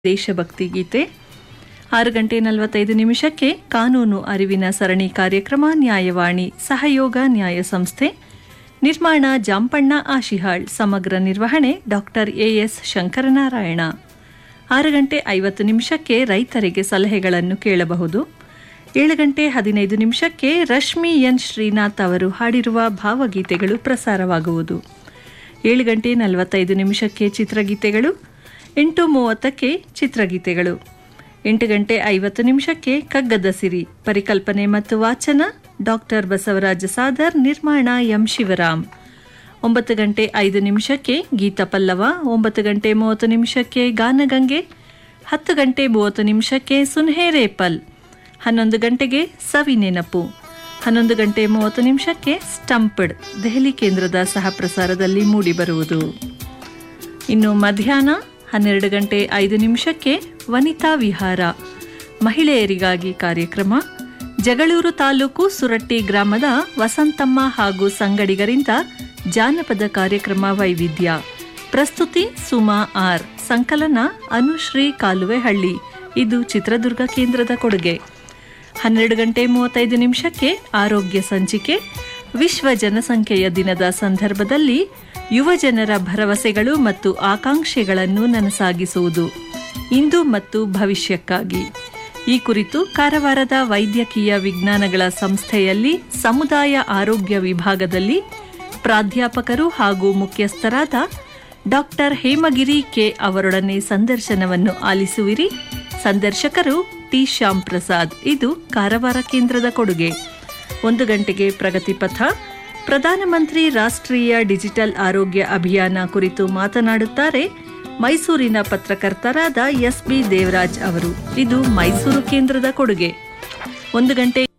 ದೇಶಭಕ್ತಿ ಗೀತೆ ಆರು ಗಂಟೆ ನಲವತ್ತೈದು ನಿಮಿಷಕ್ಕೆ ಕಾನೂನು ಅರಿವಿನ ಸರಣಿ ಕಾರ್ಯಕ್ರಮ ನ್ಯಾಯವಾಣಿ ಸಹಯೋಗ ನ್ಯಾಯ ಸಂಸ್ಥೆ ನಿರ್ಮಾಣ ಜಾಂಪಣ್ಣ ಆಶಿಹಾಳ್ ಸಮಗ್ರ ನಿರ್ವಹಣೆ ಡಾಕ್ಟರ್ ಎಎಸ್ ಶಂಕರನಾರಾಯಣ ಆರು ಗಂಟೆ ಐವತ್ತು ನಿಮಿಷಕ್ಕೆ ರೈತರಿಗೆ ಸಲಹೆಗಳನ್ನು ಕೇಳಬಹುದು ಏಳು ಗಂಟೆ ಹದಿನೈದು ನಿಮಿಷಕ್ಕೆ ರಶ್ಮಿ ಎನ್ ಶ್ರೀನಾಥ್ ಅವರು ಹಾಡಿರುವ ಭಾವಗೀತೆಗಳು ಪ್ರಸಾರವಾಗುವುದು ಏಳು ಗಂಟೆ ನಲವತ್ತೈದು ನಿಮಿಷಕ್ಕೆ ಚಿತ್ರಗೀತೆಗಳು ಎಂಟು ಮೂವತ್ತಕ್ಕೆ ಚಿತ್ರಗೀತೆಗಳು ಎಂಟು ಗಂಟೆ ಐವತ್ತು ನಿಮಿಷಕ್ಕೆ ಕಗ್ಗದ ಸಿರಿ ಪರಿಕಲ್ಪನೆ ಮತ್ತು ವಾಚನ ಡಾಕ್ಟರ್ ಬಸವರಾಜ ಸಾದರ್ ನಿರ್ಮಾಣ ಎಂ ಶಿವರಾಮ್ ಒಂಬತ್ತು ಗಂಟೆ ಐದು ನಿಮಿಷಕ್ಕೆ ಗೀತ ಪಲ್ಲವ ಒಂಬತ್ತು ಗಂಟೆ ಮೂವತ್ತು ನಿಮಿಷಕ್ಕೆ ಗಾನಗಂಗೆ ಹತ್ತು ಗಂಟೆ ಮೂವತ್ತು ನಿಮಿಷಕ್ಕೆ ಸುನ್ಹೇರೇಪಲ್ ಹನ್ನೊಂದು ಗಂಟೆಗೆ ಸವಿ ನೆನಪು ಹನ್ನೊಂದು ಗಂಟೆ ಮೂವತ್ತು ನಿಮಿಷಕ್ಕೆ ಸ್ಟಂಪ್ಡ್ ದೆಹಲಿ ಕೇಂದ್ರದ ಸಹ ಪ್ರಸಾರದಲ್ಲಿ ಮೂಡಿಬರುವುದು ಇನ್ನು ಮಧ್ಯಾಹ್ನ ಹನ್ನೆರಡು ಗಂಟೆ ಐದು ನಿಮಿಷಕ್ಕೆ ವನಿತಾ ವಿಹಾರ ಮಹಿಳೆಯರಿಗಾಗಿ ಕಾರ್ಯಕ್ರಮ ಜಗಳೂರು ತಾಲೂಕು ಸುರಟ್ಟಿ ಗ್ರಾಮದ ವಸಂತಮ್ಮ ಹಾಗೂ ಸಂಗಡಿಗರಿಂದ ಜಾನಪದ ಕಾರ್ಯಕ್ರಮ ವೈವಿಧ್ಯ ಪ್ರಸ್ತುತಿ ಸುಮಾ ಆರ್ ಸಂಕಲನ ಅನುಶ್ರೀ ಕಾಲುವೆಹಳ್ಳಿ ಇದು ಚಿತ್ರದುರ್ಗ ಕೇಂದ್ರದ ಕೊಡುಗೆ ಹನ್ನೆರಡು ಗಂಟೆ ಮೂವತ್ತೈದು ನಿಮಿಷಕ್ಕೆ ಆರೋಗ್ಯ ಸಂಚಿಕೆ ವಿಶ್ವ ಜನಸಂಖ್ಯೆಯ ದಿನದ ಸಂದರ್ಭದಲ್ಲಿ ಯುವ ಜನರ ಭರವಸೆಗಳು ಮತ್ತು ಆಕಾಂಕ್ಷೆಗಳನ್ನು ನನಸಾಗಿಸುವುದು ಇಂದು ಮತ್ತು ಭವಿಷ್ಯಕ್ಕಾಗಿ ಈ ಕುರಿತು ಕಾರವಾರದ ವೈದ್ಯಕೀಯ ವಿಜ್ಞಾನಗಳ ಸಂಸ್ಥೆಯಲ್ಲಿ ಸಮುದಾಯ ಆರೋಗ್ಯ ವಿಭಾಗದಲ್ಲಿ ಪ್ರಾಧ್ಯಾಪಕರು ಹಾಗೂ ಮುಖ್ಯಸ್ಥರಾದ ಡಾಕ್ಟರ್ ಹೇಮಗಿರಿ ಕೆ ಅವರೊಡನೆ ಸಂದರ್ಶನವನ್ನು ಆಲಿಸುವಿರಿ ಸಂದರ್ಶಕರು ಟಿ ಶ್ಯಾಮ್ ಪ್ರಸಾದ್ ಇದು ಕಾರವಾರ ಕೇಂದ್ರದ ಕೊಡುಗೆ ಒಂದು ಗಂಟೆಗೆ ಪ್ರಗತಿ ಪಥ ಪ್ರಧಾನಮಂತ್ರಿ ರಾಷ್ಟ್ರೀಯ ಡಿಜಿಟಲ್ ಆರೋಗ್ಯ ಅಭಿಯಾನ ಕುರಿತು ಮಾತನಾಡುತ್ತಾರೆ ಮೈಸೂರಿನ ಪತ್ರಕರ್ತರಾದ ಎಸ್ ಬಿ ದೇವರಾಜ್ ಅವರು ಇದು ಮೈಸೂರು ಕೇಂದ್ರದ ಕೊಡುಗೆ ಒಂದು ಗಂಟೆ